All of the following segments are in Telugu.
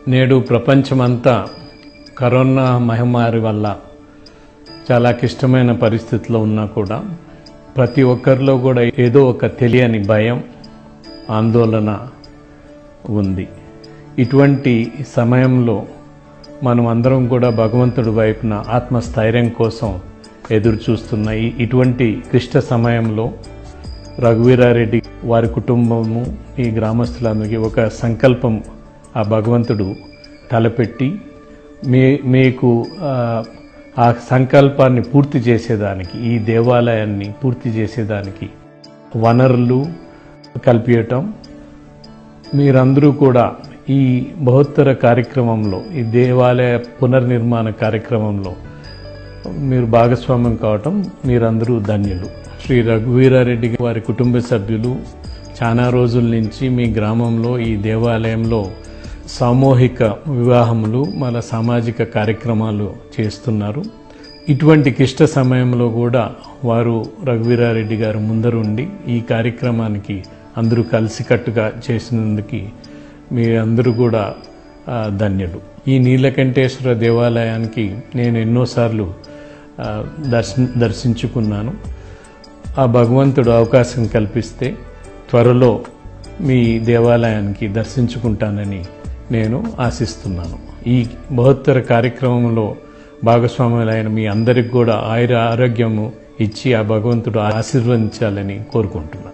నేడు ప్రపంచమంతా కరోనా మహమ్మారి వల్ల చాలా క్లిష్టమైన పరిస్థితిలో ఉన్నా కూడా ప్రతి ఒక్కరిలో కూడా ఏదో ఒక తెలియని భయం ఆందోళన ఉంది ఇటువంటి సమయంలో మనం అందరం కూడా భగవంతుడి వైపున ఆత్మస్థైర్యం కోసం ఎదురు చూస్తున్న ఈ- ఇటువంటి క్లిష్ట సమయంలో రఘువీరారెడ్డి వారి కుటుంబము ఈ గ్రామస్తులందరికీ ఒక సంకల్పం ఆ భగవంతుడు తలపెట్టి మీ మీకు ఆ, ఆ సంకల్పాన్ని పూర్తి చేసేదానికి ఈ దేవాలయాన్ని పూర్తి చేసేదానికి వనరులు కల్పించటం మీరందరూ కూడా ఈ బహుత్తర కార్యక్రమంలో ఈ దేవాలయ పునర్నిర్మాణ కార్యక్రమంలో మీరు భాగస్వామ్యం కావటం మీరందరూ ధన్యులు శ్రీ రఘువీరారెడ్డి వారి కుటుంబ సభ్యులు చాలా రోజుల నుంచి మీ గ్రామంలో ఈ దేవాలయంలో సామూహిక వివాహములు మన సామాజిక కార్యక్రమాలు చేస్తున్నారు ఇటువంటి క్లిష్ట సమయంలో కూడా వారు రఘువీరారెడ్డి గారు ముందరుండి ఈ కార్యక్రమానికి అందరూ కలిసికట్టుగా చేసినందుకు మీ అందరూ కూడా ఆ, ధన్యులు ఈ నీలకంఠేశ్వర దేవాలయానికి నేను ఎన్నోసార్లు ఆ, దర్శ దర్శించుకున్నాను ఆ భగవంతుడు అవకాశం కల్పిస్తే త్వరలో మీ దేవాలయానికి దర్శించుకుంటానని నేను ఆశిస్తున్నాను ఈ బహుత్తర కార్యక్రమంలో భాగస్వాములైన మీ అందరికి కూడా ఆయుర ఆరోగ్యము ఇచ్చి ఆ భగవంతుడు ఆశీర్వదించాలని కోరుకుంటున్నాను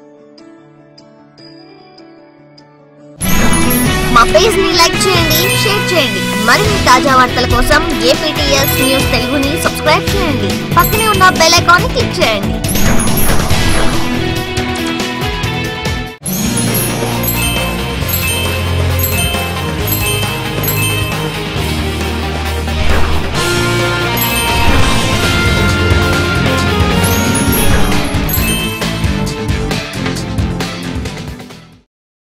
మా పేజ్ ని లైక్ చేయండి షేర్ చేయండి మరిన్ని తాజా వార్తల కోసం ఏపీటీఎస్ న్యూస్ తెలుగుని సబ్స్క్రైబ్ చేయండి పక్కనే ఉన్న బెల్ ఐకాన్ ని క్లిక్ చేయండి